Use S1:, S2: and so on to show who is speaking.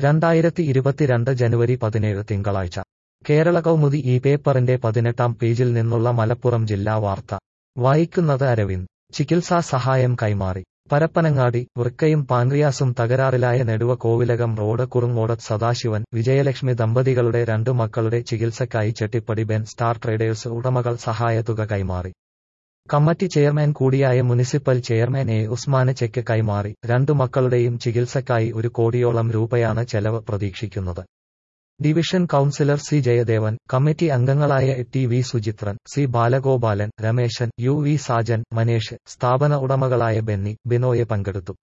S1: രണ്ടായിരത്തി ഇരുപത്തിരണ്ട് ജനുവരി പതിനേഴ് തിങ്കളാഴ്ച കേരള കൗമുദി ഈ പേപ്പറിന്റെ പതിനെട്ടാം പേജിൽ നിന്നുള്ള മലപ്പുറം ജില്ലാ വാർത്ത വായിക്കുന്നത് അരവിന്ദ് ചികിത്സാ സഹായം കൈമാറി പരപ്പനങ്ങാടി വൃക്കയും പാൻക്രിയാസും തകരാറിലായ നെടുവ കോവിലകം റോഡ് കുറുങ്ങോടത്ത് സദാശിവൻ വിജയലക്ഷ്മി ദമ്പതികളുടെ രണ്ടു മക്കളുടെ ചികിത്സയ്ക്കായി ചെട്ടിപ്പടി ബെൻ സ്റ്റാർ ട്രേഡേഴ്സ് ഉടമകൾ സഹായത്തുക കൈമാറി കമ്മിറ്റി ചെയർമാൻ കൂടിയായ മുനിസിപ്പൽ ചെയർമാൻ എ ഉസ്മാന് ചെക്ക് കൈമാറി രണ്ടു മക്കളുടെയും ചികിത്സയ്ക്കായി ഒരു കോടിയോളം രൂപയാണ് ചെലവ് പ്രതീക്ഷിക്കുന്നത് division councillor C Jayadevan committee അംഗങ്ങളായ T V Suchithran C Balagopalan Rameshan U V Sajan Manesh സ്ഥാപന ഉടമകളായ ബെന്നി ബിനോയെ പങ്കെടുത്തു